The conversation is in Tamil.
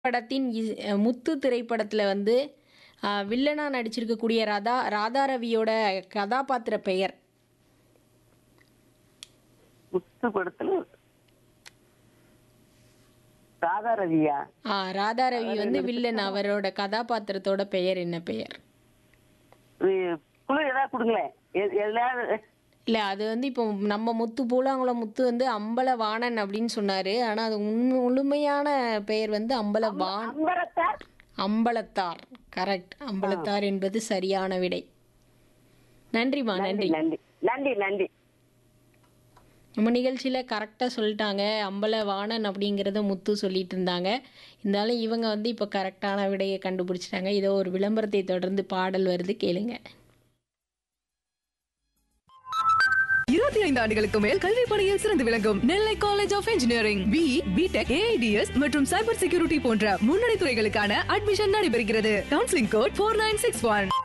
படத்தின் இ- முத்து திரைப்படத்தில் வந்து ஆ, வில்லனா நடிச்சிருக்கக்கூடிய ராதா ராதா ரவியோட கதாபாத்திர பெயர் முத்து படத்துல ராதா ரவியா ஆ ராதா ரவி வந்து வில்லன் அவரோட கதாபாத்திரத்தோட பெயர் என்ன பெயர் இது குழு ஏதாவது கொடுங்களேன் எ- எதாவது இல்லை அது வந்து இப்போ நம்ம முத்து பூலாங்குளம் முத்து வந்து அம்பலவாணன் அப்படின்னு சொன்னார் ஆனால் அது உண்மை முழுமையான பெயர் வந்து அம்பலவான் அம்பரத்தார் அம்பலத்தார் கரெக்ட் அம்பலத்தார் என்பது சரியான விடை நன்றிம்மா நன்றி நன்றி நன்றி நன்றி நன்றி நம்ம நிகழ்ச்சியில் கரெக்டாக சொல்லிட்டாங்க அம்பலவாணன் அப்படிங்கிறத முத்து சொல்லிட்டு இருந்தாங்க இருந்தாலும் இவங்க வந்து இப்போ கரெக்டான விடையை கண்டுபிடிச்சிட்டாங்க இதோ ஒரு விளம்பரத்தை தொடர்ந்து பாடல் வருது கேளுங்க இருபத்தி ஐந்து ஆண்டுகளுக்கு மேல் கல்வி பணியில் சிறந்து விளங்கும் Nellai college of engineering B BTech AIDS மற்றும் சைபர் செக்யூரிட்டி போன்ற முன்னணி துறைகளுக்கான அட்மிஷன் நடைபெறுகிறது counselling code four nine six one